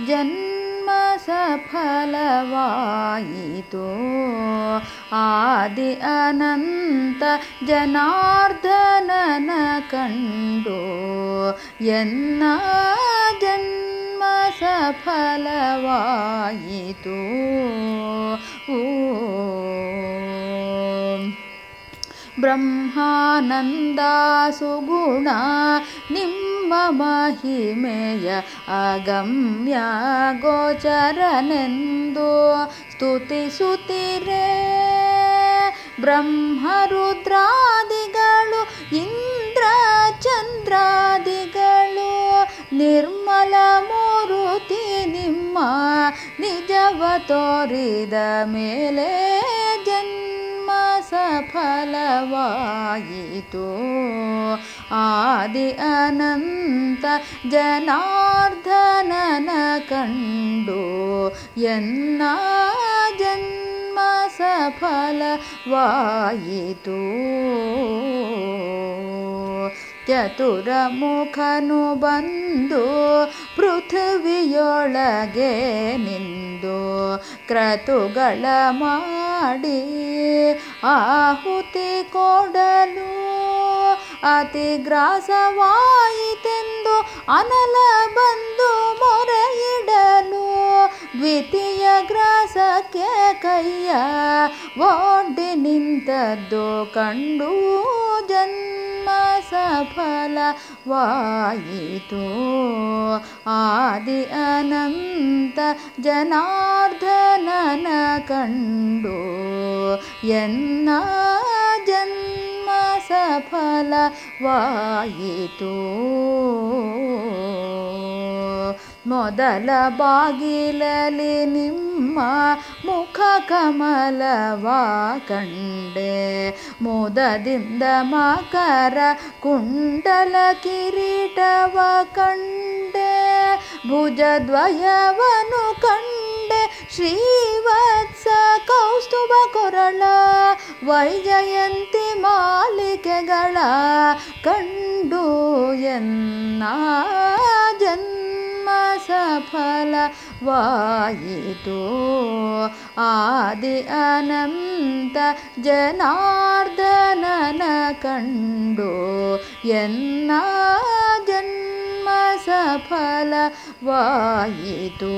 ಜನ್ಮ ಸಫಲವಾಯಿತು ಆದಿ ಅನಂತ ಜನಾರ್ದನನ ಕಂಡು ಎನ್ನ ಜನ್ಮ ಸಫಲವಾಯಿತು ಓಂ ಬ್ರಹ್ಮಾನಂದ ಸುಗುಣ ನಿಮ್ಮ ಮಹಿಮೆಯ ಅಗಮ್ಯ ಗೋಚರನೆಂದು ಸ್ತುತಿಸುತ್ತಿರೇ ಬ್ರಹ್ಮರುದ್ರಾದಿಗಳು ಇಂದ್ರ ಚಂದ್ರಾದಿಗಳು ನಿರ್ಮಲ ಮೂರುತಿ ನಿಮ್ಮ ನಿಜವ ತೋರಿದ ಮೇಲೆ ಜನ್ಮ ಸಫಲವಾಯಿತು ಆದಿ ಅನಂತ ಜನಾರ್ದನನ ಕಂಡು ಎನ್ನ ಜನ್ಮ ಸಫಲವಾಯಿತು ಚತುರಮುಖನು ಬಂದು ಪೃಥ್ವಿಯೊಳಗೆ ನಿಂದು ಕ್ರತುಗಳ ಮಾಡಿ ಆಹುತಿ ಕೊಡಲು ಅತಿ ಗ್ರಾಸವಾಯಿತೆಂದು ಅನಲ ಬಂದು ಮೊರೆಯಿಡಲು ದ್ವಿತೀಯ ಗ್ರಾಸಕ್ಕೆ ಕೈಯ ಒಡ್ಡಿ ನಿಂತದ್ದು ಕಂಡು ಜನ್ಮ ಸಫಲವಾಯಿತು ಆದಿ ಅನಂತ ಜನಾರ್ದನನ ಕಂಡು ಎನ್ನ ಜನ್ಮ ಸಫಲವಾಯಿತು ಮೊದಲ ಬಾಗಿಲಲ್ಲಿ ನಿಮ್ಮ ಮುಖ ಕಮಲವ ಕಂಡೆ ಮೋದದಿಂದ ಮಕರ ಕುಂಡಲ ಕಿರೀಟವ ಕಂಡೆ ಭುಜದ್ವಯವನು ಕಂಡೆ ಶ್ರೀವತ್ಸ ಕೌಸ್ತುಭ ಕೊರಳ ವೈಜಯಂತಿ ಮಾಲಿಕೆಗಳ ಕಂಡು ಎನ್ನ ಜನ್ಮ ಸಫಲವಾಯಿತು ಆದಿ ಅನಂತ ಜನಾರ್ದನನ ಕಂಡು ಎನ್ನ ಜನ್ಮ ಸಫಲವಾಯಿತು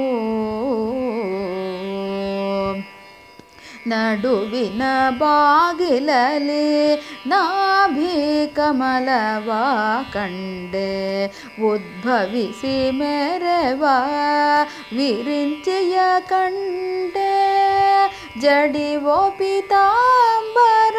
ನಡುವಿನ ಬಾಗಿಲಲ್ಲಿ ನಾಭಿ ಕಮಲವ ಕಂಡೆ ಉದ್ಭವಿಸಿ ಮೆರವ ವಿರಿಂಚಿಯ ಕಂಡೆ ಜಡಿವೋ ಪಿತಾಂಬರ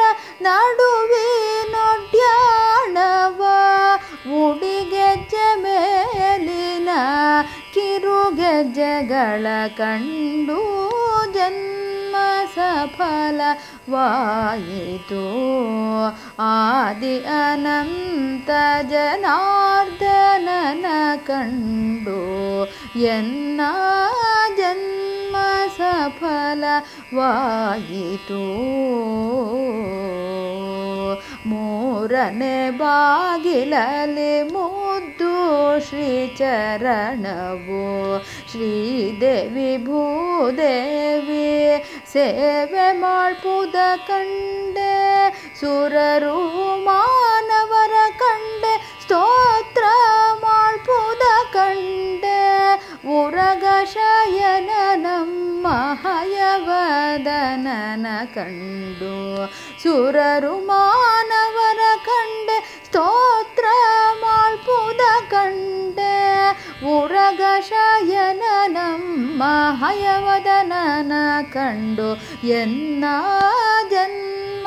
ನಡುವಿನೊಡ್ಯಾಣವ ಉಡಿಗೆಜ್ಜೆ ಮೇಲಿನ ಕಿರುಗೆಜ್ಜೆಗಳ ಕಂಡು ಜನ್ಮ ಸಫಲವಾಯಿತು ಆದಿ ಅನಂತ ಜನಾರ್ದನನ ಕಂಡು ಎನ್ನ ಜನ್ಮ ಸಫಲವಾಯಿತು ಮೂರನೇ ಬಾಗಿಲಲ್ಲಿ ಮುದ್ದು ಶ್ರೀಚರಣವು ಶ್ರೀದೇವಿ ಭೂದೇವಿ ಸೇವೆ ಮಾಡ್ಪುದ ಕಂಡೆ ಸುರರು ಮಾನವರ ಕಂಡೆ ಸ್ತೋತ್ರ ಮಾಡ್ಪುದ ಕಂಡೆ ಉರಗ ಶಯನ ನಮ್ಮ ಹಯವದನನ ಕಂಡು ಸುರರು ಮಾನವರ ಕಂಡೆ ಸ್ತೋತ್ರ ಮಾಡ್ಪುದ ಕಂಡೆ ಉರಗ ಶಯನ ನಮ್ಮ ಹಯವದನನ ಕಂಡು ಎನ್ನ ಜನ್ಮ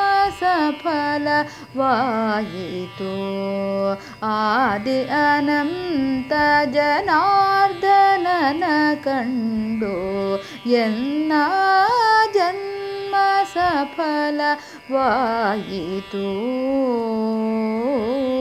ಸಫಲವಾಯಿತು ಆದಿ ಅನಂತ ಜನಾರ್ದನನ ಕಂಡು ಎನ್ನ ಜನ್ಮ ಸಫಲವಾಯಿತು